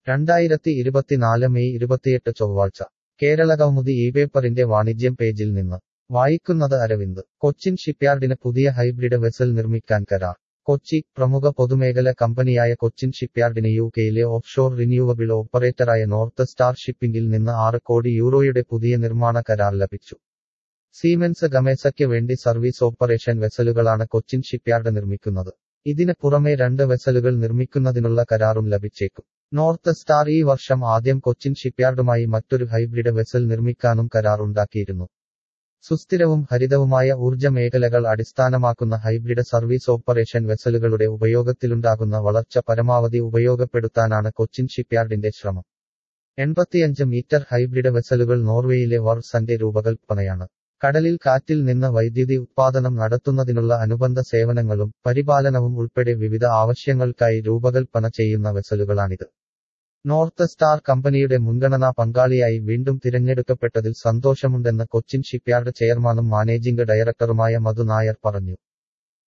രണ്ടായിരത്തി ഇരുപത്തിനാല് മെയ് ഇരുപത്തിയെട്ട് ചൊവ്വാഴ്ച കേരള കൗമുദി ഈ പേപ്പറിന്റെ വാണിജ്യം പേജിൽ നിന്ന് വായിക്കുന്നത് അരവിന്ദ് കൊച്ചിൻ ഷിപ്പ്യാർഡിന് പുതിയ ഹൈബ്രിഡ് വെസൽ നിർമ്മിക്കാൻ കരാർ കൊച്ചി പ്രമുഖ പൊതുമേഖല കമ്പനിയായ കൊച്ചിൻ ഷിപ്പ്യാർഡിന് യു കെയിലെ ഓഫ്ഷോർ റിന്യൂവബിൾ ഓപ്പറേറ്ററായ നോർത്ത് സ്റ്റാർ ഷിപ്പിംഗിൽ നിന്ന് ആറ് കോടി യൂറോയുടെ പുതിയ നിർമ്മാണ കരാർ ലഭിച്ചു സീമെൻസ് ഗമേസയ്ക്ക് വേണ്ടി സർവീസ് ഓപ്പറേഷൻ വെസലുകളാണ് കൊച്ചിൻ ഷിപ്പ്യാർഡ് നിർമ്മിക്കുന്നത് ഇതിന് പുറമെ രണ്ട് വെസലുകൾ നിർമ്മിക്കുന്നതിനുള്ള കരാറും ലഭിച്ചേക്കും നോർത്ത് സ്റ്റാർ ഈ വർഷം ആദ്യം കൊച്ചിൻ ഷിപ്പ്യാർഡുമായി മറ്റൊരു ഹൈബ്രിഡ് വെസൽ നിർമ്മിക്കാനും കരാർ ഉണ്ടാക്കിയിരുന്നു സുസ്ഥിരവും ഹരിതവുമായ ഊർജ്ജ മേഖലകൾ അടിസ്ഥാനമാക്കുന്ന ഹൈബ്രിഡ് സർവീസ് ഓപ്പറേഷൻ വെസലുകളുടെ ഉപയോഗത്തിലുണ്ടാകുന്ന വളർച്ച പരമാവധി ഉപയോഗപ്പെടുത്താനാണ് കൊച്ചിൻ ഷിപ്പ്യാർഡിന്റെ ശ്രമം എൺപത്തിയഞ്ച് മീറ്റർ ഹൈബ്രിഡ് വെസലുകൾ നോർവേയിലെ വർസന്റെ രൂപകൽപ്പനയാണ് കടലിൽ കാറ്റിൽ നിന്ന് വൈദ്യുതി ഉത്പാദനം നടത്തുന്നതിനുള്ള അനുബന്ധ സേവനങ്ങളും പരിപാലനവും ഉൾപ്പെടെ വിവിധ ആവശ്യങ്ങൾക്കായി രൂപകൽപ്പന ചെയ്യുന്ന വെസലുകളാണിത് നോർത്ത് സ്റ്റാർ കമ്പനിയുടെ മുൻഗണനാ പങ്കാളിയായി വീണ്ടും തിരഞ്ഞെടുക്കപ്പെട്ടതിൽ സന്തോഷമുണ്ടെന്ന് കൊച്ചിൻ ഷിപ്പ്യാർഡ് ചെയർമാനും മാനേജിംഗ് ഡയറക്ടറുമായ മധു നായർ പറഞ്ഞു